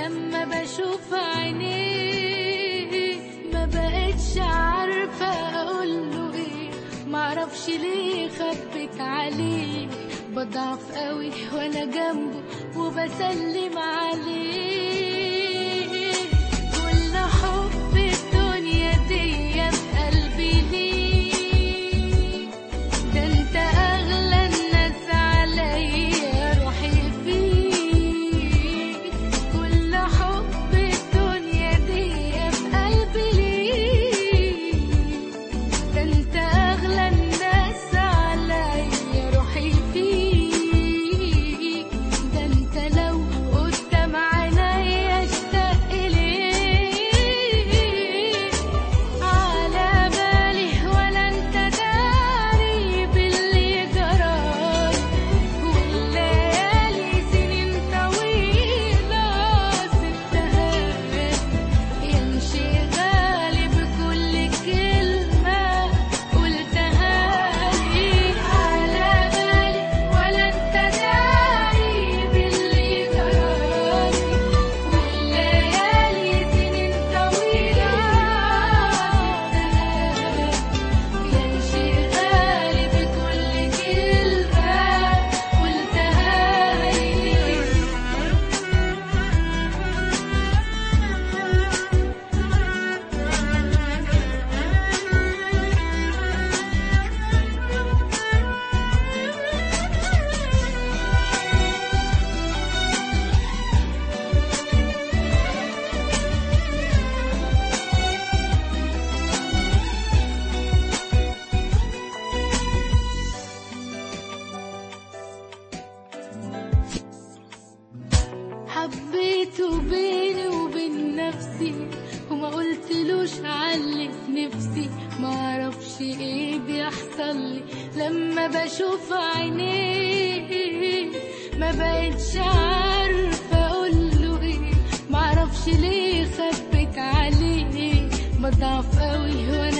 لما بشوف عينيه ما بقتش عارفة اقوله ايه معرفش ليه خبت عليه بضعف قوي وانا جنبه وبسلم عليه كل حب الدنيا دي في قلبي ليك ده انت اغلى الناس عليا روحي فيك كل حب الدنيا دي في قلبي ليك ده انت اغلى الناس عليا روحي فيك ده انت لو قدام عينيا اشتاق اليك على بالي ولا انت داري باللي جرالي والليالي سنين طويلة سبتها يمشي غالي بكل كلمة قلتها لي على بالي ولا انت داري باللي جرالي والليالي سنين طويلة سبتها يمشي غالي بكل كلمة قلتها لي حبيته بيني وبين نفسي وما قلتلوش علي في نفسي ما اعرفش ايه بيحصل لي لما بشوف عينيه ما بقتش عارفه اقوله ايه ما اعرفش ليه خبت عليه بضعف قوي وانا